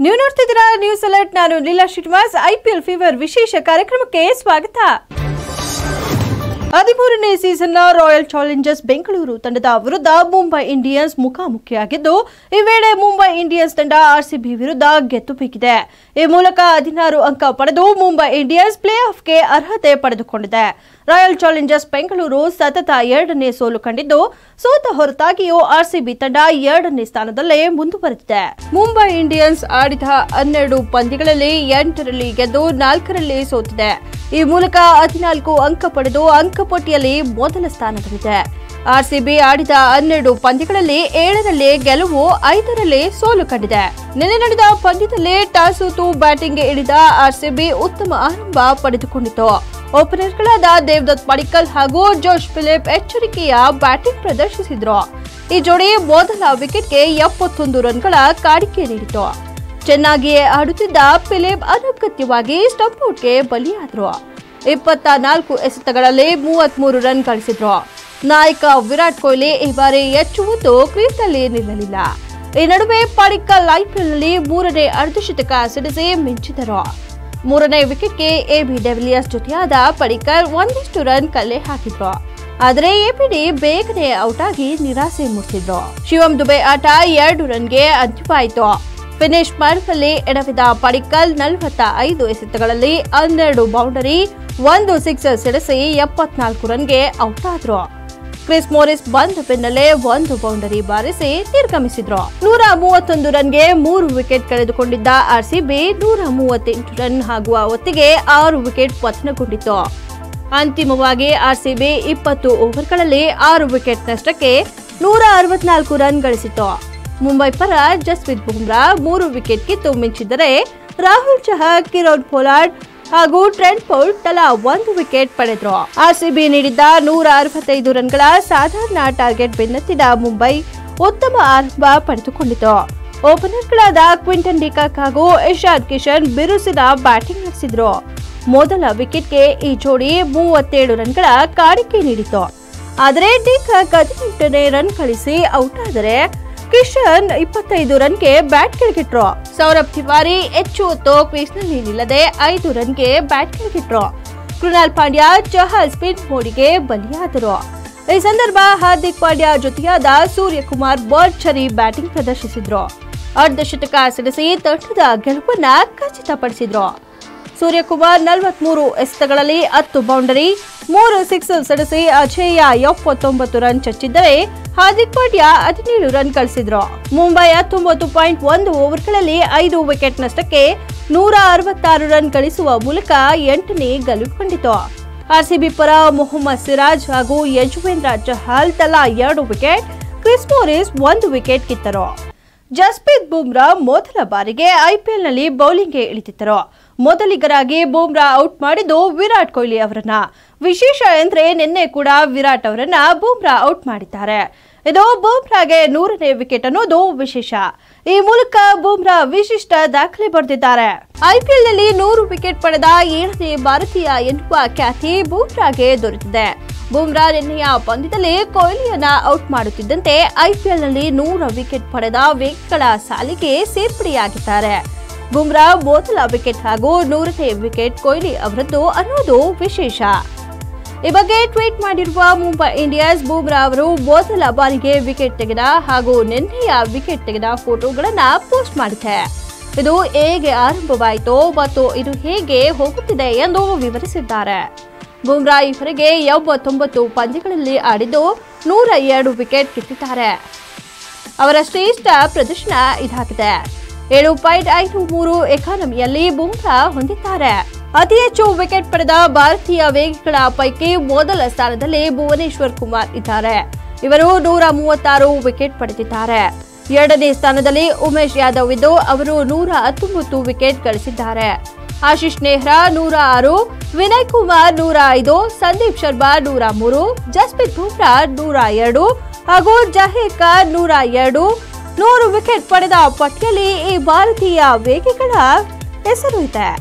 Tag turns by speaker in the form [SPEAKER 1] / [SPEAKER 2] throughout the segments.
[SPEAKER 1] ನೀವು ನೋಡ್ತಿದ್ದೀರಾ news alert ನಾನು ಲೀಲಾ ಶ್ರೀನಿವಾಸ್ ಐಪಿಎಲ್ ಫೀವರ್ ವಿಶೇಷ ಕಾರ್ಯಕ್ರಮಕ್ಕೆ ಸ್ವಾಗತ ಹದಿಮೂರನೇ ಸೀಸನ್ನ ರಾಯಲ್ ಚಾಲೆಂಜರ್ಸ್ ಬೆಂಗಳೂರು ತಂಡದ ವಿರುದ್ಧ ಮುಂಬೈ ಇಂಡಿಯನ್ಸ್ ಮುಖಾಮುಖಿಯಾಗಿದ್ದು ಈ ವೇಳೆ ಮುಂಬೈ ಇಂಡಿಯನ್ಸ್ ತಂಡ ಆರ್ಸಿಬಿ ವಿರುದ್ಧ ಗೆದ್ದು ಬೀಗಿದೆ ಈ ಮೂಲಕ ಹದಿನಾರು ಅಂಕ ಪಡೆದು ಮುಂಬೈ ಇಂಡಿಯನ್ಸ್ ಪ್ಲೇ ಆಫ್ಗೆ ಅರ್ಹತೆ ಪಡೆದುಕೊಂಡಿದೆ ರಾಯಲ್ ಚಾಲೆಂಜರ್ಸ್ ಬೆಂಗಳೂರು ಸತತ ಎರಡನೇ ಸೋಲು ಕಂಡಿದ್ದು ಸೋತ ಹೊರತಾಗಿಯೂ ಆರ್ಸಿಬಿ ತಂಡ ಎರಡನೇ ಸ್ಥಾನದಲ್ಲೇ ಮುಂದುವರೆದಿದೆ ಮುಂಬೈ ಇಂಡಿಯನ್ಸ್ ಆಡಿದ ಹನ್ನೆರಡು ಪಂದ್ಯಗಳಲ್ಲಿ ಎಂಟರಲ್ಲಿ ಗೆದ್ದು ನಾಲ್ಕರಲ್ಲಿ ಸೋತಿದೆ ಈ ಮೂಲಕ ಹದಿನಾಲ್ಕು ಅಂಕ ಪಡೆದು ಅಂಕಪಟ್ಟಿಯಲ್ಲಿ ಮೊದಲ ಸ್ಥಾನದಲ್ಲಿದೆ ಆರ್ಸಿಬಿ ಆಡಿದ ಹನ್ನೆರಡು ಪಂದ್ಯಗಳಲ್ಲಿ ಏಳರಲ್ಲಿ ಗೆಲುವು ಐದರಲ್ಲಿ ಸೋಲು ಕಂಡಿದೆ ನಿನ್ನೆ ನಡೆದ ಪಂದ್ಯದಲ್ಲಿ ಟಾಸ್ ಸೋತು ಬ್ಯಾಟಿಂಗ್ಗೆ ಇಳಿದ ಆರ್ಸಿಬಿ ಉತ್ತಮ ಆರಂಭ ಪಡೆದುಕೊಂಡಿತು ಓಪನರ್ಗಳಾದ ದೇವದತ್ ಪಡಿಕಲ್ ಹಾಗೂ ಜೋಶ್ ಫಿಲಿಪ್ ಎಚ್ಚರಿಕೆಯ ಬ್ಯಾಟಿಂಗ್ ಪ್ರದರ್ಶಿಸಿದ್ರು ಈ ಜೋಡಿ ಮೊದಲ ವಿಕೆಟ್ಗೆ ಎಪ್ಪತ್ತೊಂದು ರನ್ಗಳ ಕಾಣಿಕೆ ನೀಡಿತು ಚೆನ್ನಾಗಿಯೇ ಆಡುತ್ತಿದ್ದ ಫಿಲಿಪ್ ಅನಗತ್ಯವಾಗಿ ಸ್ಟಂಪ್ಔಟ್ಗೆ ಬಲಿಯಾದ್ರು ಇಪ್ಪತ್ತ ನಾಲ್ಕು ಎಸೆತಗಳಲ್ಲಿ ಮೂವತ್ಮೂರು ರನ್ ಗಳಿಸಿದ್ರು ನಾಯಕ ವಿರಾಟ್ ಕೊಹ್ಲಿ ಈ ಬಾರಿ ಹೆಚ್ಚು ಹೊತ್ತು ಕ್ರೀಸ್ನಲ್ಲಿ ನಿಲ್ಲಲಿಲ್ಲ ಈ ನಡುವೆ ಪಡಿಕ್ಕಲ್ ಐಪಿಎಲ್ನಲ್ಲಿ ಮೂರನೇ ಅರ್ಧಶತಕ ಸಿಡಿಸಿ ಮಿಂಚಿದರು ಮೂರನೇ ವಿಕೆಟ್ಗೆ ಎಬಿ ಡೆವಿಲಿಯರ್ಸ್ ಜೊತೆಯಾದ ಪಡಿಕ್ಕಲ್ ಒಂದಿಷ್ಟು ರನ್ ಕಲೆ ಹಾಕಿದ್ರು ಆದರೆ ಎಪಿಡಿ ಬೇಗನೆ ಔಟ್ ಆಗಿ ನಿರಾಸೆ ಮೂಡಿಸಿದ್ರು ಶಿವಂ ದುಬೆ ಆಟ ಎರಡು ರನ್ಗೆ ಅಂತ್ಯವಾಯಿತು ಫಿನಿಶ್ ಮಾಡುವಲ್ಲಿ ಎಡವಿದ ಪಡಿಕ್ಕಲ್ ನಲವತ್ತ ಐದು ಎಸೆತಗಳಲ್ಲಿ ಹನ್ನೆರಡು ಬೌಂಡರಿ ಒಂದು ಸಿಕ್ಸರ್ ಸಿಡಿಸಿ ಎಪ್ಪತ್ನಾಲ್ಕು ರನ್ಗೆ ಔಟ್ ಆದ್ರು ಕ್ರಿಸ್ ಮೋರಿಸ್ ಬಂದ ಬೆನ್ನಲ್ಲೇ ಒಂದು ಬೌಂಡರಿ ಬಾರಿಸಿ ನಿರ್ಗಮಿಸಿದ್ರು ನೂರ ಮೂವತ್ತೊಂದು ರನ್ಗೆ ಮೂರು ವಿಕೆಟ್ ಕಳೆದುಕೊಂಡಿದ್ದ ಆರ್ಸಿಬಿ ನೂರ ಮೂವತ್ತೆಂಟು ರನ್ ಆಗುವ ಹೊತ್ತಿಗೆ ಆರು ವಿಕೆಟ್ ಪತನಗೊಂಡಿತ್ತು ಅಂತಿಮವಾಗಿ ಆರ್ಸಿಬಿ ಇಪ್ಪತ್ತು ಓವರ್ಗಳಲ್ಲಿ ಆರು ವಿಕೆಟ್ ನಷ್ಟಕ್ಕೆ ನೂರ ಅರವತ್ನಾಲ್ಕು ರನ್ ಗಳಿಸಿತು ಮುಂಬೈ ಪರ ಜಸ್ಪ್ರೀತ್ ಬುಮ್ರಾ ಮೂರು ವಿಕೆಟ್ ಕಿತ್ತು ಮಿಂಚಿದರೆ ರಾಹುಲ್ ಚಹರ್ ಕಿರೋನ್ ಪೊಲಾರ್ಡ್ ಹಾಗೂ ಟ್ರೆಂಟ್ ಪೌಲ್ ತಲಾ ಒಂದು ವಿಕೆಟ್ ಪಡೆದ್ರು ಆರ್ಸಿಬಿ ನೀಡಿದ್ದ ನೂರ ಅರವತ್ತೈದು ರನ್ಗಳ ಸಾಧಾರಣ ಟಾರ್ಗೆಟ್ ಬೆನ್ನತ್ತಿದ ಮುಂಬೈ ಉತ್ತಮ ಆರಂಭ ಪಡೆದುಕೊಂಡಿತು ಓಪನರ್ಗಳಾದ ಕ್ವಿಂಟನ್ ಡಿಕಾಕ್ ಹಾಗೂ ಇಶಾದ್ ಕಿಶನ್ ಬಿರುಸಿನ ಬ್ಯಾಟಿಂಗ್ ನಡೆಸಿದ್ರು ಮೊದಲ ವಿಕೆಟ್ಗೆ ಈ ಜೋಡಿ ಮೂವತ್ತೇಳು ರನ್ಗಳ ಕಾಣಿಕೆ ನೀಡಿತು ಆದರೆ ಡಿಕಾಕ್ ಹದಿನೆಂಟನೇ ರನ್ ಕಳಿಸಿ ಔಟ್ ಆದರೆ ಕಿಶನ್ ಇಪ್ಪತ್ತೈದು ರನ್ಗೆ ಬ್ಯಾಟ್ ಕೆಳಗಿಟ್ರು ಸೌರಭ್ ತಿವಾರಿ ಹೆಚ್ಚು ಹೊತ್ತು ಕ್ರೀಸ್ನಲ್ಲಿ ನಿಲ್ಲದೆ ಐದು ರನ್ಗೆ ಬ್ಯಾಟ್ ಕೆಳಗಿಟ್ರು ಕೃಣಾಲ್ ಪಾಂಡ್ಯ ಚಹಲ್ ಸ್ಪಿನ್ ಮೋಡಿಗೆ ಬಲಿಯಾದರು ಈ ಸಂದರ್ಭ ಹಾರ್ದಿಕ್ ಪಾಂಡ್ಯ ಜೊತೆಯಾದ ಸೂರ್ಯಕುಮಾರ್ ಭರ್ಜರಿ ಬ್ಯಾಟಿಂಗ್ ಪ್ರದರ್ಶಿಸಿದ್ರು ಅರ್ಧಶತಕ ಸಿಡಿಸಿ ತಂಡದ ಗೆಲುವನ್ನ ಖಚಿತಪಡಿಸಿದ್ರು ಸೂರ್ಯಕುಮಾರ್ ನಲವತ್ಮೂರು ಎಸೆತಗಳಲ್ಲಿ ಹತ್ತು ಬೌಂಡರಿ ಮೂರು ಸಿಕ್ಸ್ ಸಿಡಿಸಿ ಅಜೇಯ ಎಪ್ಪತ್ತೊಂಬತ್ತು ರನ್ ಚಚ್ಚಿದ್ದರೆ ಹಾರ್ದಿಕ್ ಪಾಂಡ್ಯ ಹದಿನೇಳು ರನ್ ಗಳಿಸಿದ್ರು ಮುಂಬೈ ಹತ್ತೊಂಬತ್ತು ಪಾಯಿಂಟ್ ಒಂದು ಓವರ್ಗಳಲ್ಲಿ ಐದು ವಿಕೆಟ್ ನಷ್ಟಕ್ಕೆ ನೂರ ಅರವತ್ತಾರು ರನ್ ಗಳಿಸುವ ಮೂಲಕ ಎಂಟನೇ ಗೆಲುವು ಕಂಡಿತು ಆರ್ಸಿಬಿ ಪರ ಮೊಹಮ್ಮದ್ ಸಿರಾಜ್ ಹಾಗೂ ಯಜುವೇಂದ್ರ ಚಹಲ್ ತಲಾ ಎರಡು ವಿಕೆಟ್ ಕ್ರಿಸ್ ಮೋರಿಸ್ ಒಂದು ವಿಕೆಟ್ ಕಿತ್ತರು ಜಸ್ಪ್ರೀತ್ ಬುಮ್ರಾ ಮೊದಲ ಬಾರಿಗೆ ಐಪಿಎಲ್ನಲ್ಲಿ ಬೌಲಿಂಗ್ಗೆ ಇಳಿದಿದ್ದರು ಮೊದಲಿಗರಾಗಿ ಬುಮ್ರಾ ಔಟ್ ಮಾಡಿದ್ದು ವಿರಾಟ್ ಕೊಹ್ಲಿ ಅವರನ್ನ ವಿಶೇಷ ಎಂದ್ರೆ ನಿನ್ನೆ ಕೂಡ ವಿರಾಟ್ ಅವರನ್ನ ಬುಮ್ರಾ ಔಟ್ ಮಾಡಿದ್ದಾರೆ ಇದು ಬುಮ್ರಾಗೆ ನೂರನೇ ವಿಕೆಟ್ ಅನ್ನೋದು ವಿಶೇಷ ಈ ಮೂಲಕ ಬುಮ್ರಾ ವಿಶಿಷ್ಟ ದಾಖಲೆ ಬರೆದಿದ್ದಾರೆ ಐಪಿಎಲ್ನಲ್ಲಿ ನೂರು ವಿಕೆಟ್ ಪಡೆದ ಏಳನೇ ಭಾರತೀಯ ಎನ್ನುವ ಖ್ಯಾತಿ ಬುಮ್ರಾಗೆ ದೊರೆತಿದೆ ಬುಮ್ರಾ ನಿನ್ನೆಯ ಪಂದ್ಯದಲ್ಲಿ ಕೊಹ್ಲಿಯನ್ನ ಔಟ್ ಮಾಡುತ್ತಿದ್ದಂತೆ ಐಪಿಎಲ್ನಲ್ಲಿ ನೂರ ವಿಕೆಟ್ ಪಡೆದ ವೇಗಗಳ ಸಾಲಿಗೆ ಸೇರ್ಪಡೆಯಾಗಿದ್ದಾರೆ ಬುಮ್ರಾ ಮೊದಲ ವಿಕೆಟ್ ಹಾಗೂ ನೂರನೇ ವಿಕೆಟ್ ಕೊಹ್ಲಿ ಅವರದ್ದು ಅನ್ನೋದು ವಿಶೇಷ ಈ ಬಗ್ಗೆ ಟ್ವೀಟ್ ಮಾಡಿರುವ ಮುಂಬೈ ಇಂಡಿಯನ್ಸ್ ಬೂಮ್ರಾ ಅವರು ಮೊದಲ ಬಾರಿಗೆ ವಿಕೆಟ್ ತೆಗೆದ ಹಾಗೂ ನಿನ್ನೆಯ ವಿಕೆಟ್ ತೆಗೆದ ಫೋಟೋಗಳನ್ನ ಪೋಸ್ಟ್ ಮಾಡಿದೆ ಇದು ಹೇಗೆ ಆರಂಭವಾಯಿತು ಮತ್ತು ಇದು ಹೇಗೆ ಹೋಗುತ್ತಿದೆ ಎಂದು ವಿವರಿಸಿದ್ದಾರೆ ಬುಮ್ರಾ ಈವರೆಗೆ ಎಂಬತ್ತೊಂಬತ್ತು ಪಂದ್ಯಗಳಲ್ಲಿ ಆಡಿದ್ದು ನೂರ ಎರಡು ವಿಕೆಟ್ ಕಿತ್ತಿದ್ದಾರೆ ಅವರ ಶ್ರೇಷ್ಠ ಪ್ರದರ್ಶನ ಇದಾಗಿದೆ ಏಳು ಪಾಯಿಂಟ್ ಐದು ಮೂರು ಎಕಾನಮಿಯಲ್ಲಿ ಬುಮ್ರಾ ಹೊಂದಿದ್ದಾರೆ ಅತಿ ಹೆಚ್ಚು ವಿಕೆಟ್ ಪಡೆದ ಭಾರತೀಯ ವೇಗಿಗಳ ಪೈಕಿ ಮೊದಲ ಸ್ಥಾನದಲ್ಲಿ ಭುವನೇಶ್ವರ್ ಕುಮಾರ್ ಇದ್ದಾರೆ ಇವರು ನೂರ ಮೂವತ್ತಾರು ವಿಕೆಟ್ ಪಡೆದಿದ್ದಾರೆ ಎರಡನೇ ಸ್ಥಾನದಲ್ಲಿ ಉಮೇಶ್ ಯಾದವ್ ಇದ್ದು ಅವರು ನೂರ ಹತ್ತೊಂಬತ್ತು ವಿಕೆಟ್ ಗಳಿಸಿದ್ದಾರೆ ಆಶೀಶ್ ನೆಹ್ರಾ ನೂರ ಆರು ವಿನಯ್ ಕುಮಾರ್ ನೂರ ಐದು ಸಂದೀಪ್ ಶರ್ಮಾ ನೂರ ಮೂರು ಜಸ್ಪ್ರೀತ್ ಬುಮ್ರಾ ನೂರ ಎರಡು ಹಾಗೂ ಜಹೀರ್ ಖಾನ್ ನೂರ ಎರಡು ನೂರು ವಿಕೆಟ್ ಪಡೆದ ಪಟ್ಟಿಯಲ್ಲಿ ಈ ಭಾರತೀಯ ವೇಗಿಗಳ ಹೆಸರು ಇದೆ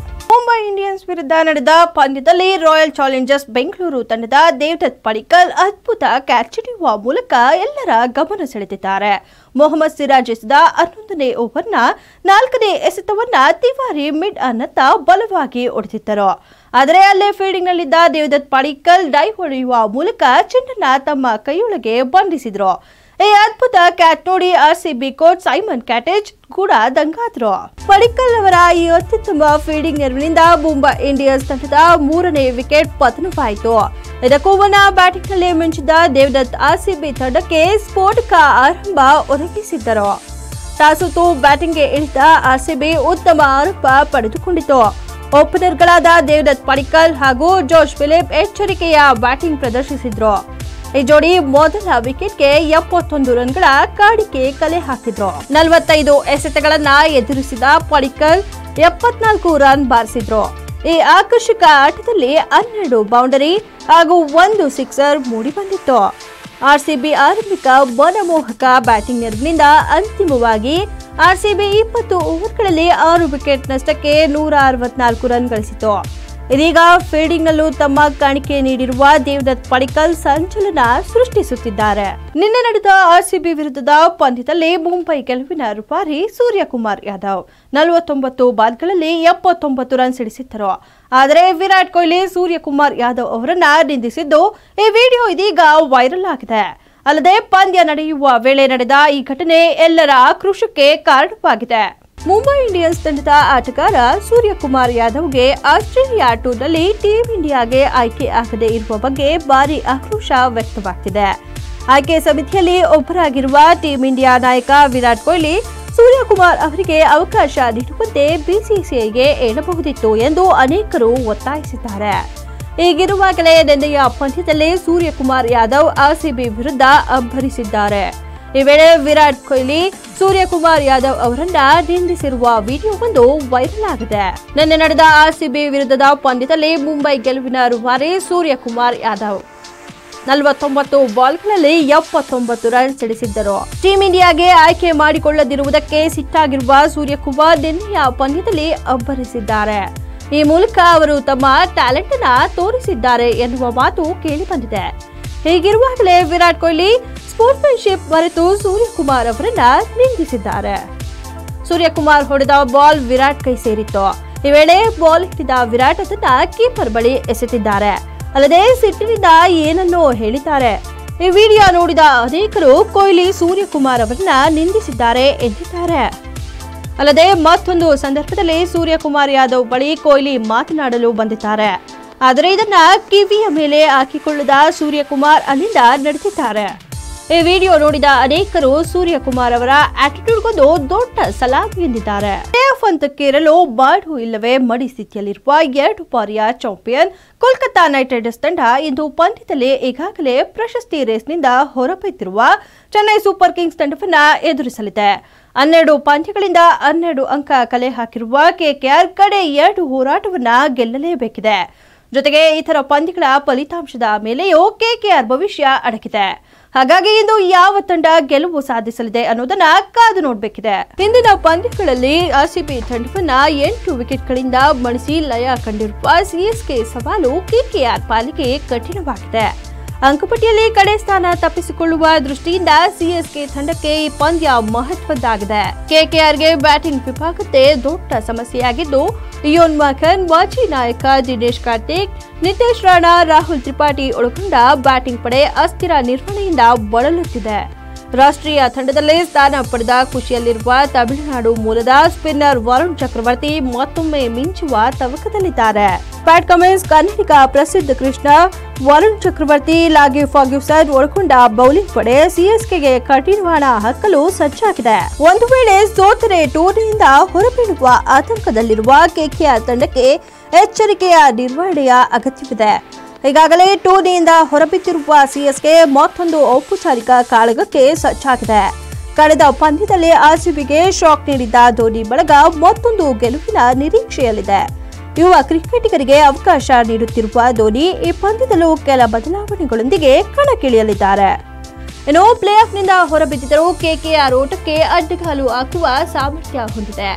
[SPEAKER 1] ಮುಂಬೈ ಇಂಡಿಯನ್ಸ್ ವಿರುದ್ಧ ನಡೆದ ಪಂದ್ಯದಲ್ಲಿ ರಾಯಲ್ ಚಾಲೆಂಜರ್ಸ್ ಬೆಂಗಳೂರು ತಂಡದ ದೇವದತ್ ಪಡಿಕಲ್ ಅದ್ಭುತ ಕ್ಯಾಚ್ ಹಿಡಿಯುವ ಮೂಲಕ ಎಲ್ಲರ ಗಮನ ಸೆಳೆದಿದ್ದಾರೆ ಮೊಹಮ್ಮದ್ ಸಿರಾಜ್ ಎಸೆದ ಹನ್ನೊಂದನೇ ಓವರ್ನ ನಾಲ್ಕನೇ ಎಸೆತವನ್ನ ತಿವಾರಿ ಮಿಡ್ ಅನ್ನತ್ತ ಬಲವಾಗಿ ಹೊಡೆದಿದ್ದರು ಆದರೆ ಅಲ್ಲೇ ಫೀಲ್ಡಿಂಗ್ನಲ್ಲಿದ್ದ ದೇವದತ್ ಪಡಿಕಲ್ ಡೈವ್ ಹೊಡೆಯುವ ಮೂಲಕ ಚೆಂಡನ್ನ ತಮ್ಮ ಕೈಯೊಳಗೆ ಬಂಧಿಸಿದ್ರು ಈ ಅದ್ಭುತ ಕ್ಯಾಚ್ ನೋಡಿ ಆರ್ಸಿಬಿ ಕೋಚ್ ಸೈಮನ್ ಕ್ಯಾಟೇಜ್ ಕೂಡ ದಂಗಾದ್ರು ಪಡಿಕ್ಕಲ್ ಅವರ ಈ ಅತ್ಯುತ್ತಮ ಫೀಲ್ಡಿಂಗ್ ನೆರವಿನಿಂದ ಮುಂಬೈ ಇಂಡಿಯನ್ಸ್ ತಂಡದ ಮೂರನೇ ವಿಕೆಟ್ ಪತನವಾಯಿತು ಇದಕ್ಕೂ ಮುನ್ನ ಬ್ಯಾಟಿಂಗ್ನಲ್ಲಿ ಮಿಂಚಿದ ದೇವದತ್ ಆರ್ಸಿಬಿ ತಂಡಕ್ಕೆ ಸ್ಫೋಟಕ ಆರಂಭ ಒದಗಿಸಿದ್ದರು ಟಾಸುತು ಬ್ಯಾಟಿಂಗ್ಗೆ ಇಳಿದ ಆರ್ಸಿಬಿ ಉತ್ತಮ ಆರಂಭ ಪಡೆದುಕೊಂಡಿತು ಓಪನರ್ಗಳಾದ ದೇವದತ್ ಪಡಿಕ್ಕಲ್ ಹಾಗೂ ಜೋಶ್ ಫಿಲಿಪ್ ಎಚ್ಚರಿಕೆಯ ಬ್ಯಾಟಿಂಗ್ ಪ್ರದರ್ಶಿಸಿದ್ರು ಈ ಜೋಡಿ ಮೊದಲ ವಿಕೆಟ್ಗೆ ಎಪ್ಪತ್ತೊಂದು ರನ್ಗಳ ಕಾಡಿಕೆ ಕಲೆ ಹಾಕಿದ್ರು ನಲವತ್ತೈದು ಎಸೆತಗಳನ್ನ ಎದುರಿಸಿದ ಪಡಿಕ್ಕಲ್ ಎಪ್ಪತ್ನಾಲ್ಕು ರನ್ ಬಾರಿಸಿದ್ರು ಈ ಆಕರ್ಷಕ ಆಟದಲ್ಲಿ ಹನ್ನೆರಡು ಬೌಂಡರಿ ಹಾಗೂ ಒಂದು ಸಿಕ್ಸರ್ ಮೂಡಿಬಂದಿತ್ತು ಆರ್ಸಿಬಿ ಆರಂಭಿಕ ಮನಮೋಹಕ ಬ್ಯಾಟಿಂಗ್ ನೆರವಿನಿಂದ ಅಂತಿಮವಾಗಿ ಆರ್ಸಿಬಿ ಇಪ್ಪತ್ತು ಓವರ್ಗಳಲ್ಲಿ ಆರು ವಿಕೆಟ್ ನಷ್ಟಕ್ಕೆ ನೂರ ಅರವತ್ನಾಲ್ಕು ರನ್ ಗಳಿಸಿತು ಇದೀಗ ಫೀಲ್ಡಿಂಗ್ನಲ್ಲೂ ತಮ್ಮ ಕಾಣಿಕೆ ನೀಡಿರುವ ದೇವದತ್ ಪಡಿಕಲ್ ಸಂಚಲನ ಸೃಷ್ಟಿಸುತ್ತಿದ್ದಾರೆ ನಿನ್ನೆ ನಡೆದ ಆರ್ಸಿಬಿ ವಿರುದ್ಧದ ಪಂದ್ಯದಲ್ಲಿ ಮುಂಬೈ ಗೆಲುವಿನ ರೂಪಾರಿ ಸೂರ್ಯಕುಮಾರ್ ಯಾದವ್ ನಲವತ್ತೊಂಬತ್ತು ಬಾಲ್ಗಳಲ್ಲಿ ಎಪ್ಪತ್ತೊಂಬತ್ತು ರನ್ ಸಿಡಿಸಿದ್ದರು ಆದರೆ ವಿರಾಟ್ ಕೊಹ್ಲಿ ಸೂರ್ಯಕುಮಾರ್ ಯಾದವ್ ಅವರನ್ನ ನಿಂದಿಸಿದ್ದು ಈ ವಿಡಿಯೋ ಇದೀಗ ವೈರಲ್ ಆಗಿದೆ ಅಲ್ಲದೆ ಪಂದ್ಯ ನಡೆಯುವ ವೇಳೆ ನಡೆದ ಈ ಘಟನೆ ಎಲ್ಲರ ಆಕ್ರೋಶಕ್ಕೆ ಕಾರಣವಾಗಿದೆ ಮುಂಬೈ ಇಂಡಿಯನ್ಸ್ ತಂಡದ ಆಟಗಾರ ಸೂರ್ಯಕುಮಾರ್ ಯಾದವ್ಗೆ ಆಸ್ಟ್ರೇಲಿಯಾ ಟೂರ್ನಲ್ಲಿ ಟೀಂ ಇಂಡಿಯಾಗೆ ಆಯ್ಕೆ ಆಗದೆ ಇರುವ ಬಗ್ಗೆ ಭಾರಿ ಆಕ್ರೋಶ ವ್ಯಕ್ತವಾಗ್ತಿದೆ ಆಯ್ಕೆ ಸಮಿತಿಯಲ್ಲಿ ಒಬ್ಬರಾಗಿರುವ ಟೀಂ ಇಂಡಿಯಾ ನಾಯಕ ವಿರಾಟ್ ಕೊಹ್ಲಿ ಸೂರ್ಯಕುಮಾರ್ ಅವರಿಗೆ ಅವಕಾಶ ನೀಡುವಂತೆ ಬಿಸಿಸಿಐಗೆ ಹೇಳಬಹುದಿತ್ತು ಎಂದು ಅನೇಕರು ಒತ್ತಾಯಿಸಿದ್ದಾರೆ ಹೀಗಿರುವಾಗಲೇ ನಿನ್ನೆಯ ಪಂದ್ಯದಲ್ಲಿ ಸೂರ್ಯಕುಮಾರ್ ಯಾದವ್ ಆರ್ಸಿಬಿ ವಿರುದ್ಧ ಅಬ್ಬರಿಸಿದ್ದಾರೆ ಈ ವೇಳೆ ವಿರಾಟ್ ಕೊಹ್ಲಿ ಸೂರ್ಯಕುಮಾರ್ ಯಾದವ್ ಅವರನ್ನ ನಿಂದಿಸಿರುವ ವಿಡಿಯೋವೊಂದು ವೈರಲ್ ಆಗಿದೆ ನಿನ್ನೆ ನಡೆದ ಆರ್ಸಿಬಿ ವಿರುದ್ಧದ ಪಂದ್ಯದಲ್ಲಿ ಮುಂಬೈ ಗೆಲುವಿನ ರೂವಾರಿ ಸೂರ್ಯಕುಮಾರ್ ಯಾದವ್ ನಲವತ್ತೊಂಬತ್ತು ಬಾಲ್ಗಳಲ್ಲಿ ಎಪ್ಪತ್ತೊಂಬತ್ತು ರನ್ ಸಿಡಿಸಿದ್ದರು ಟೀಂ ಇಂಡಿಯಾಗೆ ಆಯ್ಕೆ ಮಾಡಿಕೊಳ್ಳದಿರುವುದಕ್ಕೆ ಸಿಟ್ಟಾಗಿರುವ ಸೂರ್ಯಕುಮಾರ್ ನಿನ್ನೆಯ ಪಂದ್ಯದಲ್ಲಿ ಅಬ್ಬರಿಸಿದ್ದಾರೆ ಈ ಮೂಲಕ ಅವರು ತಮ್ಮ ಟ್ಯಾಲೆಂಟ್ ಅನ್ನ ತೋರಿಸಿದ್ದಾರೆ ಎನ್ನುವ ಮಾತು ಕೇಳಿಬಂದಿದೆ ಹೀಗಿರುವಾಗಲೇ ವಿರಾಟ್ ಕೊಹ್ಲಿ ಸ್ಪೋರ್ಟ್ಸ್ಮನ್ಶಿಪ್ ಮರೆತು ಸೂರ್ಯಕುಮಾರ್ ಅವರನ್ನ ನಿಂದಿಸಿದ್ದಾರೆ ಸೂರ್ಯಕುಮಾರ್ ಹೊಡೆದ ಬಾಲ್ ವಿರಾಟ್ ಕೈ ಸೇರಿತ್ತು ಈ ವೇಳೆ ಬಾಲ್ ಹಿಡಿದ ವಿರಾಟ್ ಅದನ್ನ ಕೀಪರ್ ಬಳಿ ಎಸೆತಿದ್ದಾರೆ ಅಲ್ಲದೆ ಸಿಟ್ಟಿನಿಂದ ಏನನ್ನೋ ಹೇಳಿದ್ದಾರೆ ಈ ವಿಡಿಯೋ ನೋಡಿದ ಅನೇಕರು ಕೊಹ್ಲಿ ಸೂರ್ಯಕುಮಾರ್ ಅವರನ್ನ ನಿಂದಿಸಿದ್ದಾರೆ ಎಂದಿದ್ದಾರೆ ಅಲ್ಲದೆ ಮತ್ತೊಂದು ಸಂದರ್ಭದಲ್ಲಿ ಸೂರ್ಯಕುಮಾರ್ ಯಾದವ್ ಬಳಿ ಕೊಹ್ಲಿ ಮಾತನಾಡಲು ಬಂದಿದ್ದಾರೆ ಆದರೆ ಇದನ್ನ ಕಿವಿಯ ಮೇಲೆ ಹಾಕಿಕೊಳ್ಳದ ಸೂರ್ಯಕುಮಾರ್ ಅಲ್ಲಿಂದ ನಡೆದಿದ್ದಾರೆ ಈ ವಿಡಿಯೋ ನೋಡಿದ ಅನೇಕರು ಸೂರ್ಯಕುಮಾರ್ ಅವರ ಆಟಿಟ್ಯೂಡ್ಗೊಂದು ದೊಡ್ಡ ಸಲಾಮಿ ಎಂದಿದ್ದಾರೆ ಪ್ಲೇಆಫ್ ಹಂತಕ್ಕೇರಲು ಬಾಡು ಇಲ್ಲವೇ ಮಡಿ ಸ್ಥಿತಿಯಲ್ಲಿರುವ ಎರಡು ಬಾರಿಯ ಚಾಂಪಿಯನ್ ಕೋಲ್ಕತಾ ನೈಟ್ ರೈಡರ್ಸ್ ತಂಡ ಇಂದು ಪಂದ್ಯದಲ್ಲಿ ಈಗಾಗಲೇ ಪ್ರಶಸ್ತಿ ರೇಸ್ನಿಂದ ಹೊರಬಿದ್ದಿರುವ ಚೆನ್ನೈ ಸೂಪರ್ ಕಿಂಗ್ಸ್ ತಂಡವನ್ನ ಎದುರಿಸಲಿದೆ ಹನ್ನೆರಡು ಪಂದ್ಯಗಳಿಂದ ಹನ್ನೆರಡು ಅಂಕ ಕಲೆ ಹಾಕಿರುವ ಕೆಕೆಆರ್ ಕಡೆ ಎರಡು ಹೋರಾಟವನ್ನ ಗೆಲ್ಲಲೇಬೇಕಿದೆ ಜೊತೆಗೆ ಇತರ ಪಂದ್ಯಗಳ ಫಲಿತಾಂಶದ ಮೇಲೆಯೂ ಕೆಕೆಆರ್ ಭವಿಷ್ಯ ಅಡಗಿದೆ ಹಾಗಾಗಿ ಇಂದು ಯಾವ ತಂಡ ಗೆಲುವು ಸಾಧಿಸಲಿದೆ ಅನ್ನೋದನ್ನ ಕಾದು ನೋಡಬೇಕಿದೆ ಹಿಂದಿನ ಪಂದ್ಯಗಳಲ್ಲಿ ಆರ್ಸಿಬಿ ತಂಡವನ್ನ ಎಂಟು ವಿಕೆಟ್ಗಳಿಂದ ಮಣಿಸಿ ಲಯ ಕಂಡಿರುವ ಸಿಎಸ್ಕೆ ಸವಾಲು ಕೆಕೆಆರ್ ಪಾಲಿಗೆ ಕಠಿಣವಾಗಿದೆ ಅಂಕಪಟ್ಟಿಯಲ್ಲಿ ಕಡೆ ಸ್ಥಾನ ತಪ್ಪಿಸಿಕೊಳ್ಳುವ ದೃಷ್ಟಿಯಿಂದ ಸಿಎಸ್ಕೆ ತಂಡಕ್ಕೆ ಈ ಪಂದ್ಯ ಮಹತ್ವದ್ದಾಗಿದೆ ಕೆಕೆಆರ್ಗೆ ಬ್ಯಾಟಿಂಗ್ ವಿಭಾಗത്തെ ದೊಡ್ಡ ಸಮಸ್ಯೆಯಾಗಿದ್ದು ಇಯೋನ್ ಮಖನ್ ಮಾಜಿ ನಾಯಕ ದಿನೇಶ್ ಕಾರ್ತಿಕ್ ನಿತೇಶ್ ರಾಣಾ ರಾಹುಲ್ ತ್ರಿಪಾಠಿ ಒಳಗೊಂಡ ಬ್ಯಾಟಿಂಗ್ ಪಡೆ ಅಸ್ಥಿರ ನಿರ್ವಹಣೆಯಿಂದ ಬಳಲುತ್ತಿದೆ ರಾಷ್ಟ್ರೀಯ ತಂಡದಲ್ಲಿ ಸ್ಥಾನ ಪಡೆದ ಖುಷಿಯಲ್ಲಿರುವ ತಮಿಳುನಾಡು ಮೂಲದ ಸ್ಪಿನ್ನರ್ ವರುಣ್ ಚಕ್ರವರ್ತಿ ಮತ್ತೊಮ್ಮೆ ಮಿಂಚುವ ತವಕದಲ್ಲಿದ್ದಾರೆ ಪ್ಯಾಟ್ ಕಮಿನ್ಸ್ ಕನ್ನಡಿಗ ಪ್ರಸಿದ್ಧ ಕೃಷ್ಣ ವರುಣ್ ಚಕ್ರವರ್ತಿ ಲಾಗಿ ಫಾಗ್ಯೂಸನ್ ಒಳಗೊಂಡ ಬೌಲಿಂಗ್ ಪಡೆ ಸಿಎಸ್ಕೆಗೆ ಕಠಿಣವಾಣ ಹಾಕಲು ಸಜ್ಜಾಗಿದೆ ಒಂದು ವೇಳೆ ಸೋತರೆ ಟೂರ್ನಿಯಿಂದ ಹೊರಬೀಳುವ ಆತಂಕದಲ್ಲಿರುವ ಕೆಕೆಆರ್ ತಂಡಕ್ಕೆ ಎಚ್ಚರಿಕೆಯ ನಿರ್ವಹಣೆಯ ಅಗತ್ಯವಿದೆ ಈಗಾಗಲೇ ಟೂರ್ನಿಯಿಂದ ಹೊರಬಿದ್ದಿರುವ ಸಿಎಸ್ಕೆ ಮತ್ತೊಂದು ಔಪಚಾರಿಕ ಕಾಳಗಕ್ಕೆ ಸಜ್ಜಾಗಿದೆ ಕಳೆದ ಪಂದ್ಯದಲ್ಲಿ ಆರ್ಸಿಬಿಗೆ ಶಾಕ್ ನೀಡಿದ್ದ ಧೋನಿ ಬಳಗ ಮತ್ತೊಂದು ಗೆಲುವಿನ ನಿರೀಕ್ಷೆಯಲ್ಲಿದೆ ಯುವ ಕ್ರಿಕೆಟಿಗರಿಗೆ ಅವಕಾಶ ನೀಡುತ್ತಿರುವ ಧೋನಿ ಈ ಪಂದ್ಯದಲ್ಲೂ ಕೆಲ ಬದಲಾವಣೆಗಳೊಂದಿಗೆ ಕಣಕ್ಕಿಳಿಯಲಿದ್ದಾರೆ ಇನ್ನು ಪ್ಲೇ ಆಫ್ನಿಂದ ಹೊರಬಿದ್ದಿದ್ದರೂ ಕೆಕೆಆರ್ ಓಟಕ್ಕೆ ಅಡ್ಡಗಾಲು ಹಾಕುವ ಸಾಮರ್ಥ್ಯ ಹೊಂದಿದೆ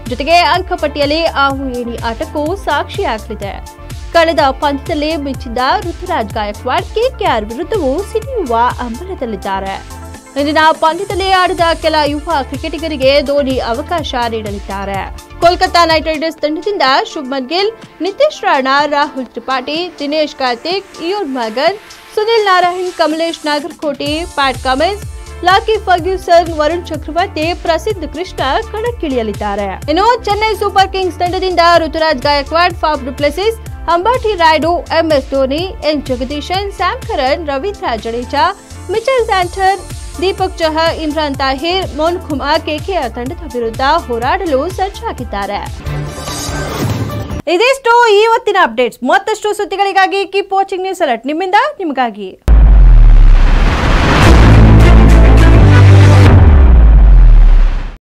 [SPEAKER 1] ಜೊತೆಗೆ ಅಂಕಪಟ್ಟಿಯಲ್ಲಿ ಆವು ಏಣಿ ಆಟಕ್ಕೂ ಸಾಕ್ಷಿಯಾಗಲಿದೆ ಕಳೆದ ಪಂದ್ಯದಲ್ಲಿ ಮಿಂಚಿದ ಋತುರಾಜ್ ಗಾಯಕ್ವಾಡ್ ಕೆಕೆಆರ್ ವಿರುದ್ಧವೂ ಸಿಡಿಯುವ ಅಂಬಲದಲ್ಲಿದ್ದಾರೆ ಇಂದಿನ ಪಂದ್ಯದಲ್ಲಿ ಆಡಿದ ಕೆಲ ಯುವ ಕ್ರಿಕೆಟಿಗರಿಗೆ ಧೋನಿ ಅವಕಾಶ ನೀಡಲಿದ್ದಾರೆ ಕೋಲ್ಕತಾ ನೈಟ್ ರೈಡರ್ಸ್ ತಂಡದಿಂದ Shubman Gill Nitish Rana Rahul Tripathi Dinesh Karthik Eoin Morgan Sunil Narine Kamlesh Nagarkoti Pat Cummins Lockie Ferguson Varun Chakravarthy Prasidh Krishna ಕಣಕ್ಕಿಳಿಯಲಿದ್ದಾರೆ ಇನ್ನು ಚೆನ್ನೈ ಸೂಪರ್ ಕಿಂಗ್ಸ್ ತಂಡದಿಂದ Ruturaj Gaikwad Faf du Plessis Ambati Rayudu MS Dhoni N Jagadeesan Sam Curran Ravindra Jadeja Mitchell Santner Deepak Chahar Imran Tahir Mohan Kumar KKR ತಂಡದ ವಿರುದ್ಧ ಹೋರಾಡಲು ಸಜ್ಜಾಗಿದ್ದಾರೆ ಇದಿಷ್ಟು ಇವತ್ತಿನ ಅಪ್ಡೇಟ್ಸ್ ಮತ್ತಷ್ಟು ಸುದ್ದಿಗಳಿಗಾಗಿ ಕೀಪ್ ವಾಚಿಂಗ್ ನ್ಯೂಸ್ ಅಲರ್ಟ್ ನಿಮ್ಮಿಂದ ನಿಮಗಾಗಿ